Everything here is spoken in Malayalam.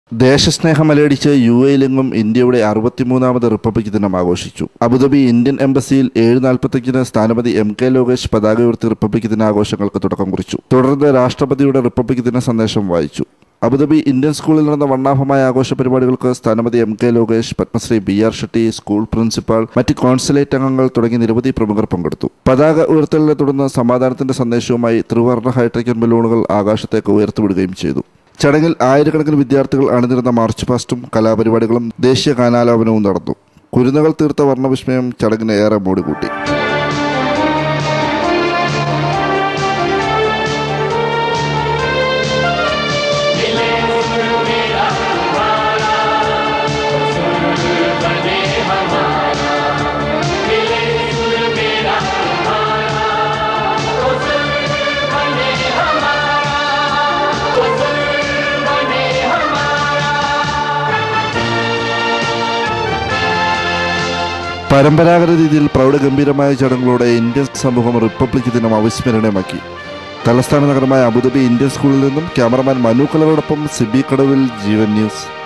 ദേശസ്നേഹം അലയടിച്ച് യു എയിലെങ്ങും ഇന്ത്യയുടെ അറുപത്തിമൂന്നാമത് റിപ്പബ്ലിക് ദിനം ആഘോഷിച്ചു അബുദാബി ഇന്ത്യൻ എംബസിയിൽ ഏഴ് നാൽപ്പത്തഞ്ചിന് സ്ഥാനപതി എം കെ ലോകേഷ് പതാക ഉയർത്തി റിപ്പബ്ലിക് ദിനാഘോഷങ്ങൾക്ക് തുടക്കം കുറിച്ചു തുടർന്ന് രാഷ്ട്രപതിയുടെ റിപ്പബ്ലിക് ദിന സന്ദേശം വായിച്ചു അബുദാബി ഇന്ത്യൻ സ്കൂളിൽ നടന്ന വർണ്ണാഭമായ ആഘോഷ പരിപാടികൾക്ക് സ്ഥാനപതി M K Lokesh Padmashri B R Shetty school principal മറ്റ് കോൺസുലേറ്റ് അംഗങ്ങൾ തുടങ്ങി നിരവധി പ്രമുഖർ പങ്കെടുത്തു പതാക ഉയർത്തലിനെ തുടർന്ന് സമാധാനത്തിന്റെ സന്ദേശവുമായി ത്രിവർണ്ണ ഹൈഡ്രജൻ ബലൂണുകൾ ആകാശത്തേക്ക് ഉയർത്തിവിടുകയും ചെയ്തു ചടങ്ങിൽ ആയിരക്കണക്കിന് വിദ്യാർത്ഥികൾ അണിനിരുന്ന മാർച്ച് പാസ്റ്റും കലാപരിപാടികളും ദേശീയ ഗാനാലാപനവും നടന്നു കുരുന്നുകൾ തീർത്ത വർണ്ണവിസ്മയം ചടങ്ങിന് ഏറെ മോടികൂട്ടി പരമ്പരാഗത രീതിയിൽ പ്രൗഢഗംഭീരമായ ചടങ്ങുകളോടെ ഇന്ത്യൻ സമൂഹം റിപ്പബ്ലിക് ദിനം അവിസ്മരണീയമാക്കി തലസ്ഥാന നഗരമായ അബുദാബി ഇന്ത്യൻ സ്കൂളിൽ നിന്നും ക്യാമറമാൻ മനു കലറോടൊപ്പം സിബി കടവിൽ ജീവൻ ന്യൂസ്